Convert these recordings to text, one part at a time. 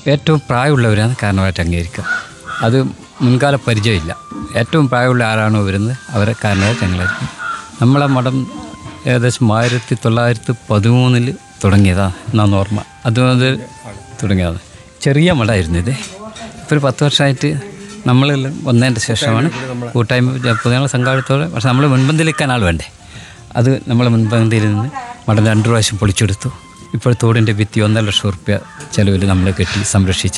ഏറ്റവും പ്രായമുള്ളവരാണ് കാരണവരായിട്ട് അംഗീകരിക്കുക അത് മുൻകാല പരിചയമില്ല ഏറ്റവും പ്രായമുള്ള ആരാണോ വരുന്നത് അവരെ കാരണവരായിട്ട് അംഗീകരിക്കും നമ്മളെ മഠം ഏകദേശം ആയിരത്തി തൊള്ളായിരത്തി പതിമൂന്നിൽ തുടങ്ങിയതാണ് എന്നാണ് ഓർമ്മ അതുകൊണ്ട് തുടങ്ങിയതാണ് ചെറിയ മഠമായിരുന്നു ഇത് ഇപ്പോൾ ഒരു പത്ത് വർഷമായിട്ട് നമ്മളെല്ലാം വന്നതിൻ്റെ ശേഷമാണ് കൂട്ടായ്മ പൊതുജന സംഘാടത്തോടെ പക്ഷെ നമ്മൾ മുൻപന്തിയിലേക്കാൻ ആൾ വേണ്ടേ അത് നമ്മളെ മുൻപന്തിയിൽ നിന്ന് മഠം രണ്ട് പ്രാവശ്യം പൊളിച്ചെടുത്തു ഇപ്പോൾ തോടിൻ്റെ ഭിത്തി ഒന്നര ലക്ഷം റുപ്യ ചിലവിൽ നമ്മൾ കെട്ടി സംരക്ഷിച്ച്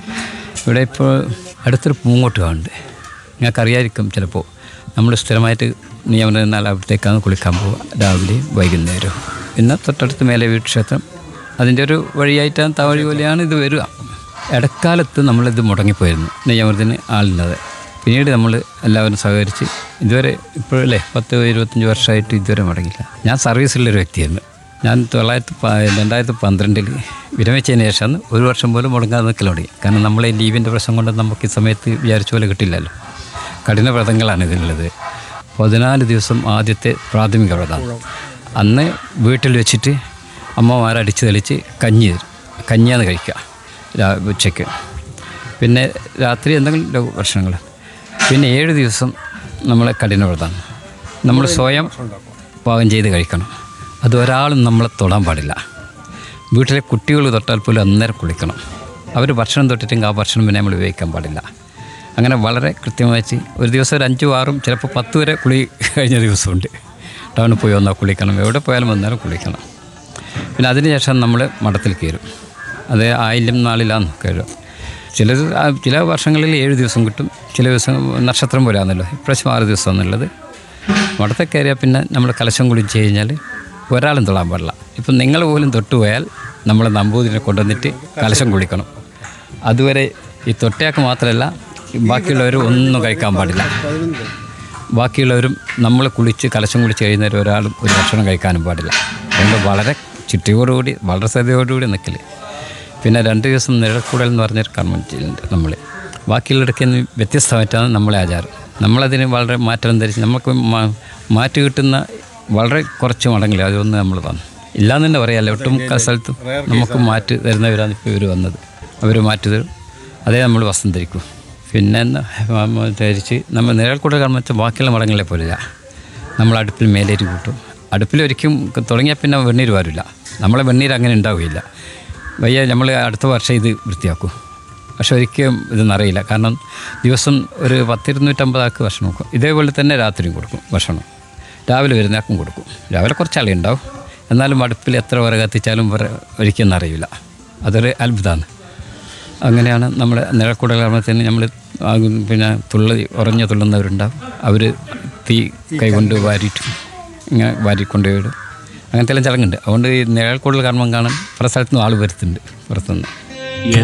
ഇവിടെ ഇപ്പോൾ അടുത്തൊരു പൂങ്ങോട്ട് കാണുന്നുണ്ട് നിങ്ങൾക്കറിയായിരിക്കും ചിലപ്പോൾ നമ്മൾ സ്ഥിരമായിട്ട് നിയമനം എന്നാൽ അവിടത്തേക്കാണ് കുളിക്കാൻ പോവുക രാവിലെയും വൈകുന്നേരവും പിന്നെ തൊട്ടടുത്ത് മേലെ വീട്ടുക്ഷേത്രം അതിൻ്റെ ഒരു വഴിയായിട്ടാണ് താവഴി പോലെയാണ് ഇത് വരിക ഇടക്കാലത്ത് നമ്മളിത് മുടങ്ങിപ്പോയിരുന്നു നെയ്യമൃതിന് ആളില്ലാതെ പിന്നീട് നമ്മൾ എല്ലാവരും സഹകരിച്ച് ഇതുവരെ ഇപ്പോഴല്ലേ പത്ത് ഇരുപത്തഞ്ച് വർഷമായിട്ട് ഇതുവരെ മുടങ്ങില്ല ഞാൻ സർവീസിലുള്ളൊരു വ്യക്തിയായിരുന്നു ഞാൻ തൊള്ളായിരത്തി പ രണ്ടായിരത്തി പന്ത്രണ്ടിൽ വിരമിച്ചതിന് ശേഷം ഒരു വർഷം പോലും മുടങ്ങാതെ നിൽക്കൽ തുടങ്ങി കാരണം നമ്മളെ ലീവിൻ്റെ പ്രശ്നം കൊണ്ട് നമുക്ക് ഈ സമയത്ത് വിചാരിച്ച പോലെ കിട്ടില്ലല്ലോ കഠിന വ്രതങ്ങളാണ് ഇതിനുള്ളത് പതിനാല് ദിവസം ആദ്യത്തെ പ്രാഥമിക വ്രതം അന്ന് വീട്ടിൽ വെച്ചിട്ട് അമ്മമാരടിച്ച് തെളിച്ച് കഞ്ഞി തരും കഞ്ഞിയാണ് കഴിക്കുക രാ ഉച്ചയ്ക്ക് പിന്നെ രാത്രി എന്തെങ്കിലും ലഘു ഭക്ഷണങ്ങൾ പിന്നെ ഏഴ് ദിവസം നമ്മളെ കഠിന വ്രതമാണ് നമ്മൾ സ്വയം പാകം ചെയ്ത് കഴിക്കണം അത് ഒരാളും നമ്മളെ തൊടാൻ പാടില്ല വീട്ടിലെ കുട്ടികൾ തൊട്ടാൽ പോലും അന്നേരം കുളിക്കണം അവർ ഭക്ഷണം തൊട്ടിട്ടെങ്കിൽ ആ ഭക്ഷണം പിന്നെ നമ്മൾ ഉപയോഗിക്കാൻ പാടില്ല അങ്ങനെ വളരെ കൃത്യമായിട്ട് ഒരു ദിവസം ഒരു അഞ്ചും ആറും ചിലപ്പോൾ പത്ത് വരെ കുളി കഴിഞ്ഞ ദിവസമുണ്ട് ടൗണിൽ പോയി വന്നാൽ കുളിക്കണം എവിടെ പോയാലും വന്നാലും കുളിക്കണം പിന്നെ അതിനുശേഷം നമ്മൾ മഠത്തിൽ കയറും അത് ആയില്യം നാളിലാണ് കയറുക ചില ചില വർഷങ്ങളിൽ ഏഴ് ദിവസം കിട്ടും ചില ദിവസം നക്ഷത്രം പോലെയാണല്ലോ ഇപ്രാവശ്യം ആറ് ദിവസം എന്നുള്ളത് മഠത്തിൽ കയറിയാൽ പിന്നെ നമ്മൾ കലശം കുളിച്ച് കഴിഞ്ഞാൽ ഒരാളും തൊടാൻ പാടില്ല ഇപ്പം നിങ്ങൾ പോലും തൊട്ടുപോയാൽ നമ്മൾ നമ്പൂതിരിനെ കൊണ്ടുവന്നിട്ട് കലശം കുളിക്കണം അതുവരെ ഈ തൊട്ടയാൾക്ക് മാത്രമല്ല ബാക്കിയുള്ളവർ ഒന്നും കഴിക്കാൻ പാടില്ല ബാക്കിയുള്ളവരും നമ്മൾ കുളിച്ച് കലശം കുളിച്ച് കഴിയുന്നവർ ഒരാളും ഒരു ഭക്ഷണം കഴിക്കാനും പാടില്ല അതുകൊണ്ട് വളരെ ചുറ്റിയോടുകൂടി വളരെ ശ്രദ്ധയോടുകൂടി നിൽക്കൽ പിന്നെ രണ്ട് ദിവസം നിഴൽക്കൂടൽ എന്ന് പറഞ്ഞൊരു കർമ്മം ചെയ്യുന്നുണ്ട് നമ്മൾ ബാക്കിയുള്ളിടയ്ക്ക് നിന്ന് വ്യത്യസ്തമായിട്ടാണ് നമ്മളെ ആചാരം നമ്മളതിന് വളരെ മാറ്റം ധരിച്ച് നമുക്ക് മാ- മാറ്റ് കിട്ടുന്ന വളരെ കുറച്ച് മടങ്ങില്ല അതൊന്ന് നമ്മൾ തന്നു ഇല്ലാന്ന് തന്നെ പറയാമല്ലോ ഒട്ടും സ്ഥലത്തും നമുക്ക് മാറ്റ് തരുന്നവരാണ് ഇപ്പോൾ ഇവർ വന്നത് അവർ മാറ്റ് തരും അതേ നമ്മൾ വസ്ത്രം ധരിക്കും പിന്നെ എന്താ, മ- ധരിച്ച് നമ്മൾ നിഴൽക്കൂടൽ കർമ്മം വെച്ചാൽ ബാക്കിയുള്ള മടങ്ങളെ പോലില്ല നമ്മൾ അടുപ്പിൽ മേലേറ്റ് കൂട്ടും അടുപ്പിൽ ഒരിക്കലും തുടങ്ങിയാൽ പിന്നെ വെണ്ണീർ വരില്ല നമ്മളെ വെണ്ണീർ അങ്ങനെ ഉണ്ടാവുകയില്ല വയ്യ നമ്മൾ അടുത്ത വർഷം ഇത് വൃത്തിയാക്കും പക്ഷെ ഒരിക്കലും ഇതൊന്നറിയില്ല കാരണം ദിവസം ഒരു പത്തിരുന്നൂറ്റമ്പത് ആൾക്ക് ഭക്ഷണം കൊടുക്കും ഇതേപോലെ തന്നെ രാത്രിയും കൊടുക്കും ഭക്ഷണം രാവിലെ വരുന്നയാൾക്കും കൊടുക്കും രാവിലെ കുറച്ച് ആളെ ഉണ്ടാവും എന്നാലും അടുപ്പിൽ എത്ര വിറക് കത്തിച്ചാലും വിറ- ഒരിക്കലും അറിയില്ല അതൊരു അത്ഭുതമാണ് അങ്ങനെയാണ് നമ്മുടെ നിഴൽക്കൂടൽ കർമ്മത്തിന് നമ്മൾ പിന്നെ തുള്ളി ഉറഞ്ഞു തുള്ളുന്നവരുണ്ടാവും അവർ തീ കൈകൊണ്ട് വാരിയിട്ട് ഇങ്ങനെ വാരിക്കൊണ്ടുപോയിടും അങ്ങനത്തെ എല്ലാം ചടങ്ങുണ്ട് അതുകൊണ്ട് ഈ നിഴൽക്കൂടൽ കർമ്മം കാണാൻ പല സ്ഥലത്തുനിന്നും ആൾ വരുത്തുന്നുണ്ട് പുറത്തുനിന്ന്